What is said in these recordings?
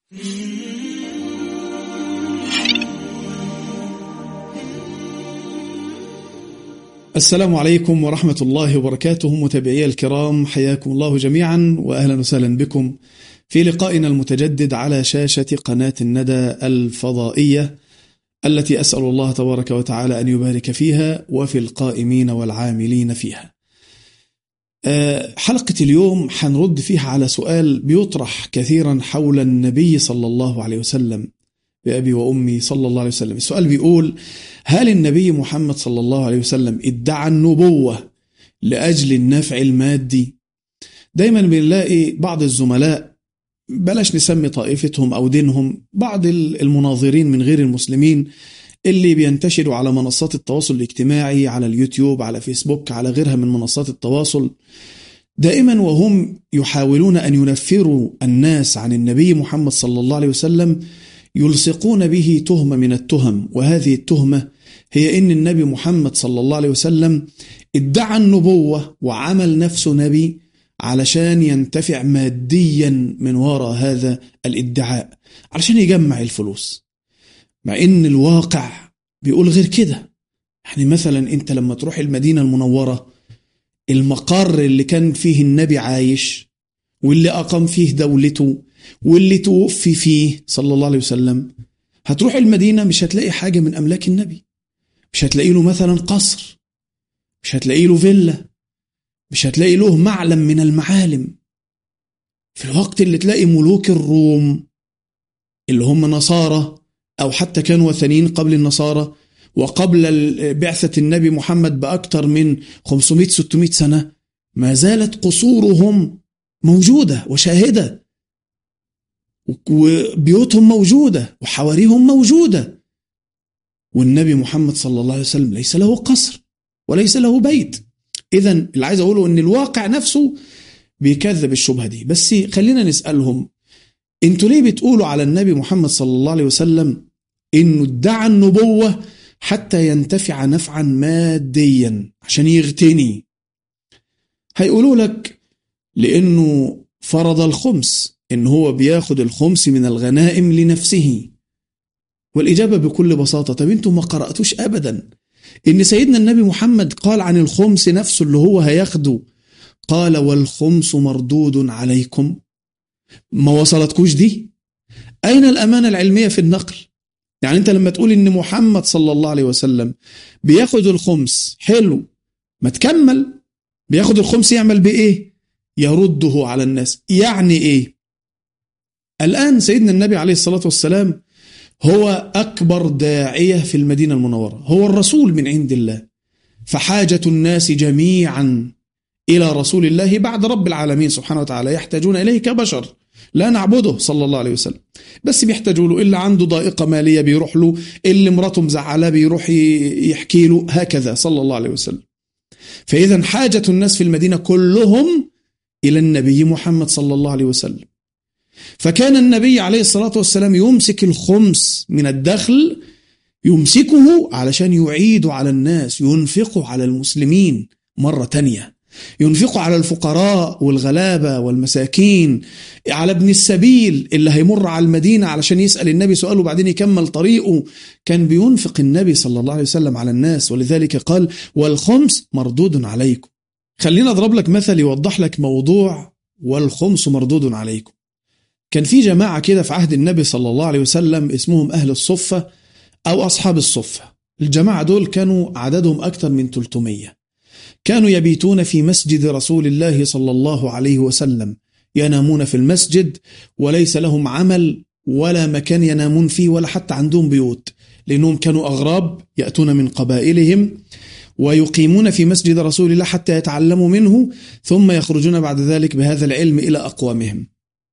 السلام عليكم ورحمة الله وبركاته متابعي الكرام حياكم الله جميعا وأهلا وسهلا بكم في لقائنا المتجدد على شاشة قناة الندى الفضائية التي أسأل الله تبارك وتعالى أن يبارك فيها وفي القائمين والعاملين فيها حلقة اليوم حنرد فيها على سؤال بيطرح كثيرا حول النبي صلى الله عليه وسلم بأبي وأمي صلى الله عليه وسلم السؤال بيقول هل النبي محمد صلى الله عليه وسلم ادعى النبوة لأجل النفع المادي دايما بنلاقي بعض الزملاء بلاش نسمي طائفتهم أو دينهم بعض المناظرين من غير المسلمين اللي بينتشروا على منصات التواصل الاجتماعي على اليوتيوب على فيسبوك على غيرها من منصات التواصل دائما وهم يحاولون أن ينفروا الناس عن النبي محمد صلى الله عليه وسلم يلصقون به تهمة من التهم وهذه التهمة هي إن النبي محمد صلى الله عليه وسلم ادعى النبوة وعمل نفسه نبي علشان ينتفع ماديا من وراء هذا الادعاء علشان يجمع الفلوس مع إن الواقع بيقول غير كده يعني مثلا أنت لما تروح المدينة المنورة المقر اللي كان فيه النبي عايش واللي أقام فيه دولته واللي توفي فيه صلى الله عليه وسلم هتروح المدينة مش هتلاقي حاجة من أملاك النبي مش هتلاقي له مثلا قصر مش هتلاقي له فيلا مش هتلاقي له معلم من المعالم في الوقت اللي تلاقي ملوك الروم اللي هم نصارى أو حتى كانوا وثنيين قبل النصارى وقبل بعثة النبي محمد بأكثر من 500-600 سنة ما زالت قصورهم موجودة وشاهدة وبيوتهم موجودة وحواريهم موجودة والنبي محمد صلى الله عليه وسلم ليس له قصر وليس له بيت إذا اللي عايز أقوله إن الواقع نفسه بيكذب الشبهة دي بس خلينا نسألهم انتوا ليه بتقولوا على النبي محمد صلى الله عليه وسلم إنه ادعى النبوة حتى ينتفع نفعا ماديا عشان يغتني هيقولوا لك لأنه فرض الخمس إن هو بياخد الخمس من الغنائم لنفسه والإجابة بكل بساطة طب أنتم ما قرأتوش أبدا إن سيدنا النبي محمد قال عن الخمس نفسه اللي هو هياخده قال والخمس مردود عليكم ما وصلتكوش دي أين الأمانة العلمية في النقل يعني أنت لما تقول إن محمد صلى الله عليه وسلم بياخد الخمس حلو ما تكمل بياخد الخمس يعمل بإيه يرده على الناس يعني إيه الآن سيدنا النبي عليه الصلاة والسلام هو أكبر داعية في المدينة المنورة هو الرسول من عند الله فحاجة الناس جميعا إلى رسول الله بعد رب العالمين سبحانه وتعالى يحتاجون إليه كبشر لا نعبده صلى الله عليه وسلم بس بيحتاجوا له اللي عنده ضائقة مالية بيروح له اللي مراته مزعلاه بيروح يحكي له هكذا صلى الله عليه وسلم فإذا حاجة الناس في المدينة كلهم إلى النبي محمد صلى الله عليه وسلم فكان النبي عليه الصلاة والسلام يمسك الخمس من الدخل يمسكه علشان يعيده على الناس ينفقه على المسلمين مرة تانية ينفقه على الفقراء والغلابة والمساكين على ابن السبيل اللي هيمر على المدينة علشان يسأل النبي سؤال وبعدين يكمل طريقه كان بينفق النبي صلى الله عليه وسلم على الناس ولذلك قال والخمس مردود عليكم خلينا أضرب لك مثل يوضح لك موضوع والخمس مردود عليكم كان في جماعة كده في عهد النبي صلى الله عليه وسلم اسمهم أهل الصفة أو أصحاب الصفة الجماعة دول كانوا عددهم أكثر من 300 كانوا يبيتون في مسجد رسول الله صلى الله عليه وسلم ينامون في المسجد وليس لهم عمل ولا مكان ينامون فيه ولا حتى عندهم بيوت لأنهم كانوا أغراب يأتون من قبائلهم ويقيمون في مسجد رسول الله حتى يتعلموا منه ثم يخرجون بعد ذلك بهذا العلم إلى أقوامهم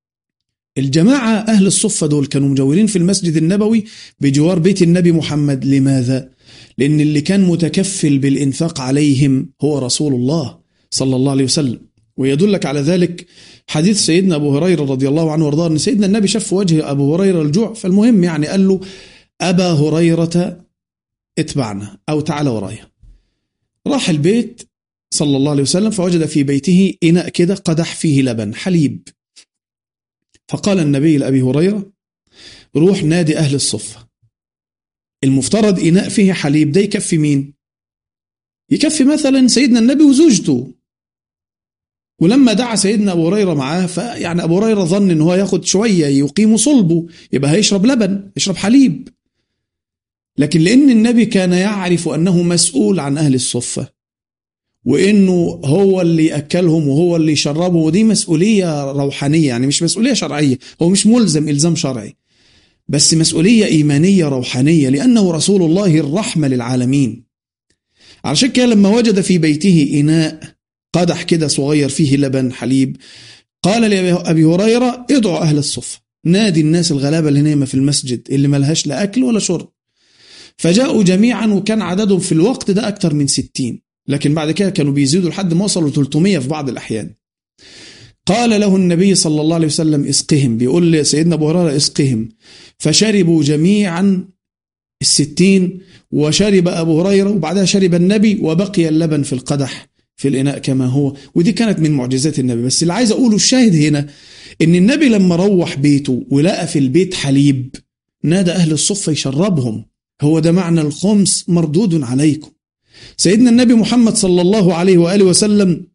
الجماعة أهل الصفة دول كانوا مجورين في المسجد النبوي بجوار بيت النبي محمد لماذا؟ لأن اللي كان متكفل بالإنفاق عليهم هو رسول الله صلى الله عليه وسلم ويدلك على ذلك حديث سيدنا أبو هريرة رضي الله عنه وارضاه أن سيدنا النبي شاف في وجه أبو هريرة الجوع فالمهم يعني قال له أبا هريرة اتبعنا أو تعالى ورايا راح البيت صلى الله عليه وسلم فوجد في بيته إناء كده قدح فيه لبن حليب فقال النبي لأبي هريرة روح نادي أهل الصفة المفترض إناء فيه حليب ده يكفي مين يكفي مثلا سيدنا النبي وزوجته ولما دعا سيدنا أبو هريرة معاه فيعني أبو هريرة ظن إن هو ياخد شوية يقيم صلبه يبقى هيشرب لبن يشرب حليب لكن لأن النبي كان يعرف أنه مسؤول عن أهل الصفة وانه هو اللي ياكلهم وهو اللي يشربهم ودي مسؤوليه روحانيه يعني مش مسؤوليه شرعيه هو مش ملزم الزام شرعي بس مسؤوليه ايمانيه روحانيه لانه رسول الله الرحمه للعالمين علشان كده لما وجد في بيته اناء قدح كده صغير فيه لبن حليب قال لابي هريره ادعوا اهل الصفه نادي الناس الغلابه اللي نايمه في المسجد اللي ملهاش لا اكل ولا شرب فجاءوا جميعا وكان عددهم في الوقت ده اكثر من ستين لكن بعد كده كانوا بيزيدوا لحد ما وصلوا 300 في بعض الأحيان قال له النبي صلى الله عليه وسلم اسقهم بيقول لسيدنا أبو هريرة اسقهم فشربوا جميعا الستين وشرب أبو هريرة وبعدها شرب النبي وبقي اللبن في القدح في الإناء كما هو ودي كانت من معجزات النبي بس اللي عايز أقوله الشاهد هنا إن النبي لما روح بيته ولقى في البيت حليب نادى أهل الصفة يشربهم هو ده معنى الخمس مردود عليكم سيدنا النبي محمد صلى الله عليه وآله وسلم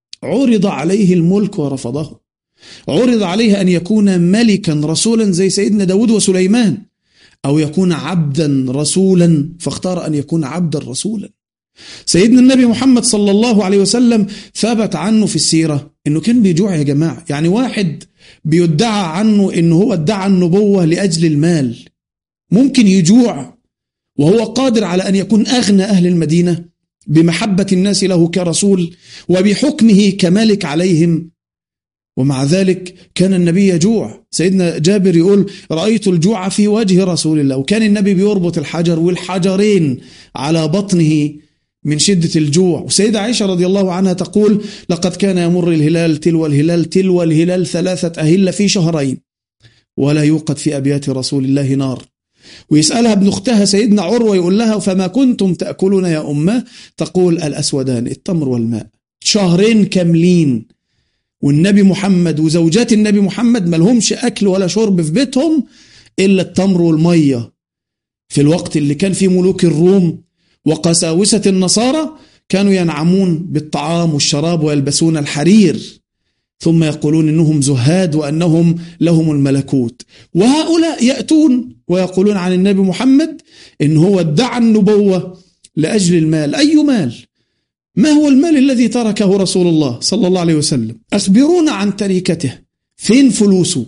عرض عليه الملك ورفضه عرض عليه أن يكون ملكا رسولا زي سيدنا داود وسليمان أو يكون عبدا رسولا فاختار أن يكون عبدا رسولا سيدنا النبي محمد صلى الله عليه وسلم ثبت عنه في السيرة أنه كان بيجوع يا جماعة يعني واحد بيدعى عنه أنه هو ادعى النبوة لأجل المال ممكن يجوع وهو قادر على أن يكون أغنى أهل المدينة بمحبة الناس له كرسول وبحكمه كملك عليهم ومع ذلك كان النبي يجوع سيدنا جابر يقول رأيت الجوع في وجه رسول الله وكان النبي بيربط الحجر والحجرين على بطنه من شدة الجوع وسيدة عائشة رضي الله عنها تقول لقد كان يمر الهلال تلو الهلال تلو الهلال ثلاثة أهلة في شهرين ولا يوقد في أبيات رسول الله نار ويسألها ابن أختها سيدنا عروة يقول لها فما كنتم تأكلون يا أمه تقول الأسودان التمر والماء شهرين كاملين والنبي محمد وزوجات النبي محمد ما لهمش أكل ولا شرب في بيتهم إلا التمر والمية في الوقت اللي كان فيه ملوك الروم وقساوسة النصارى كانوا ينعمون بالطعام والشراب ويلبسون الحرير ثم يقولون انهم زهاد وانهم لهم الملكوت وهؤلاء ياتون ويقولون عن النبي محمد ان هو ادعى النبوه لاجل المال اي مال ما هو المال الذي تركه رسول الله صلى الله عليه وسلم اخبرونا عن تركته فين فلوسه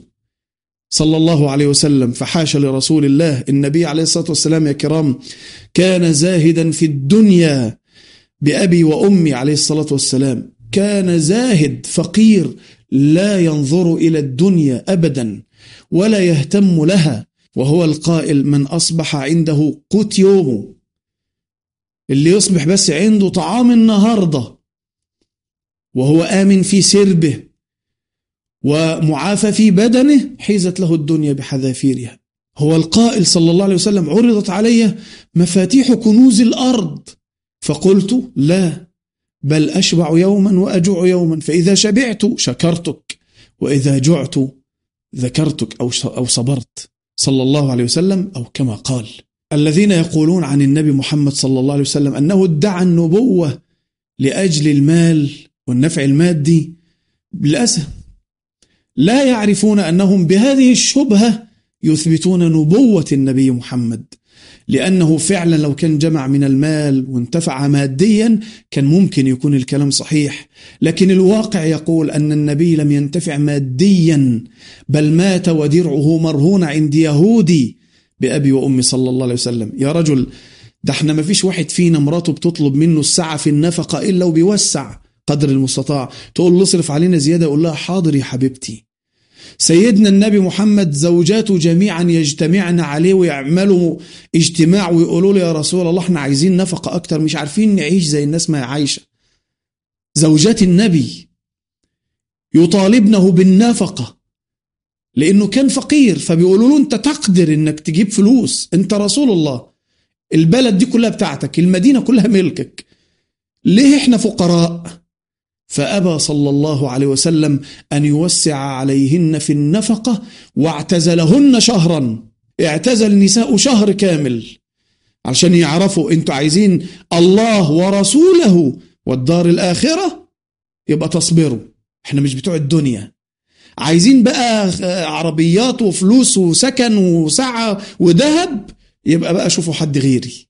صلى الله عليه وسلم فحاش لرسول الله النبي عليه الصلاه والسلام يا كرام كان زاهدا في الدنيا بابي وامي عليه الصلاه والسلام كان زاهد فقير لا ينظر الى الدنيا ابدا ولا يهتم لها وهو القائل من اصبح عنده قوت يومه اللي يصبح بس عنده طعام النهارده وهو امن في سربه ومعافى في بدنه حيزت له الدنيا بحذافيرها هو القائل صلى الله عليه وسلم عرضت علي مفاتيح كنوز الارض فقلت لا بل أشبع يوما وأجوع يوما فإذا شبعت شكرتك وإذا جعت ذكرتك أو أو صبرت صلى الله عليه وسلم أو كما قال الذين يقولون عن النبي محمد صلى الله عليه وسلم أنه ادعى النبوة لأجل المال والنفع المادي للأسف لا يعرفون أنهم بهذه الشبهة يثبتون نبوة النبي محمد لأنه فعلا لو كان جمع من المال وانتفع ماديا كان ممكن يكون الكلام صحيح لكن الواقع يقول أن النبي لم ينتفع ماديا بل مات ودرعه مرهون عند يهودي بأبي وأمي صلى الله عليه وسلم يا رجل ده احنا ما فيش واحد فينا مراته بتطلب منه السعة في النفقة إلا وبيوسع قدر المستطاع تقول له اصرف علينا زيادة يقول لها حاضر يا حبيبتي سيدنا النبي محمد زوجاته جميعا يجتمعن عليه ويعملوا اجتماع ويقولوا له يا رسول الله احنا عايزين نفقة أكتر مش عارفين نعيش زي الناس ما عايشة زوجات النبي يطالبنه بالنفقة لأنه كان فقير فبيقولوا له أنت تقدر أنك تجيب فلوس أنت رسول الله البلد دي كلها بتاعتك المدينة كلها ملكك ليه احنا فقراء فأبى صلى الله عليه وسلم أن يوسع عليهن في النفقة واعتزلهن شهرا اعتزل النساء شهر كامل علشان يعرفوا انتوا عايزين الله ورسوله والدار الآخرة يبقى تصبروا احنا مش بتوع الدنيا عايزين بقى عربيات وفلوس وسكن وسعة وذهب يبقى بقى شوفوا حد غيري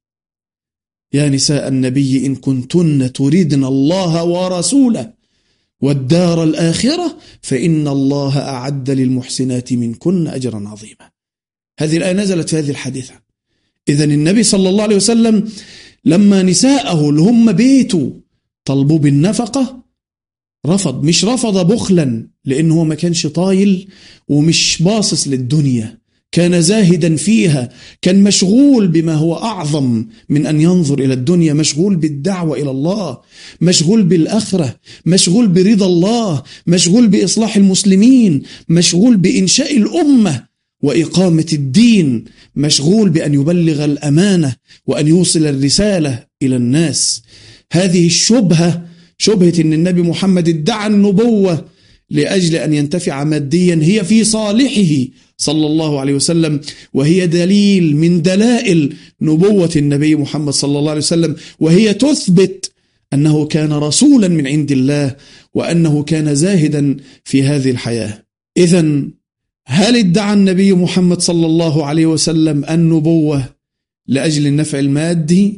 يا نساء النبي إن كنتن تريدن الله ورسوله والدار الآخرة فإن الله أعد للمحسنات منكن أجرا عظيما هذه الآية نزلت في هذه الحادثة إذا النبي صلى الله عليه وسلم لما نساءه اللي هم بيته طلبوا بالنفقة رفض مش رفض بخلا لأنه هو ما كانش طايل ومش باصص للدنيا كان زاهدا فيها كان مشغول بما هو أعظم من أن ينظر إلى الدنيا مشغول بالدعوة إلى الله مشغول بالآخرة مشغول برضا الله مشغول بإصلاح المسلمين مشغول بإنشاء الأمة وإقامة الدين مشغول بأن يبلغ الأمانة وأن يوصل الرسالة إلى الناس هذه الشبهة شبهة أن النبي محمد ادعى النبوة لأجل أن ينتفع ماديا هي في صالحه صلى الله عليه وسلم وهي دليل من دلائل نبوة النبي محمد صلى الله عليه وسلم وهي تثبت أنه كان رسولا من عند الله وأنه كان زاهدا في هذه الحياة إذا هل ادعى النبي محمد صلى الله عليه وسلم النبوة لأجل النفع المادي؟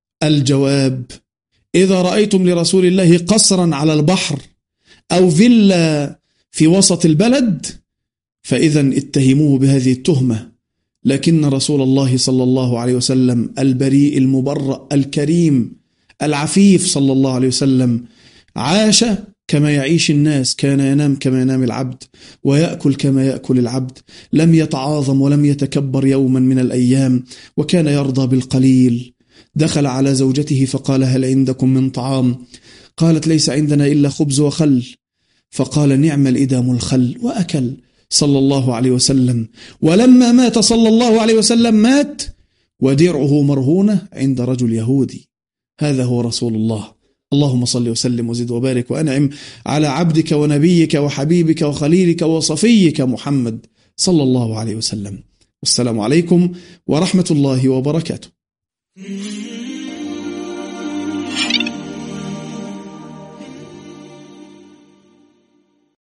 الجواب إذا رأيتم لرسول الله قصرا على البحر أو فيلا في وسط البلد فإذا اتهموه بهذه التهمة لكن رسول الله صلى الله عليه وسلم البريء المبرأ الكريم العفيف صلى الله عليه وسلم عاش كما يعيش الناس كان ينام كما ينام العبد ويأكل كما يأكل العبد لم يتعاظم ولم يتكبر يوما من الأيام وكان يرضى بالقليل دخل على زوجته فقال هل عندكم من طعام قالت ليس عندنا إلا خبز وخل فقال نعم الإدام الخل وأكل صلى الله عليه وسلم ولما مات صلى الله عليه وسلم مات ودرعه مرهونة عند رجل يهودي هذا هو رسول الله اللهم صل وسلم وزد وبارك وأنعم على عبدك ونبيك وحبيبك وخليلك وصفيك محمد صلى الله عليه وسلم والسلام عليكم ورحمة الله وبركاته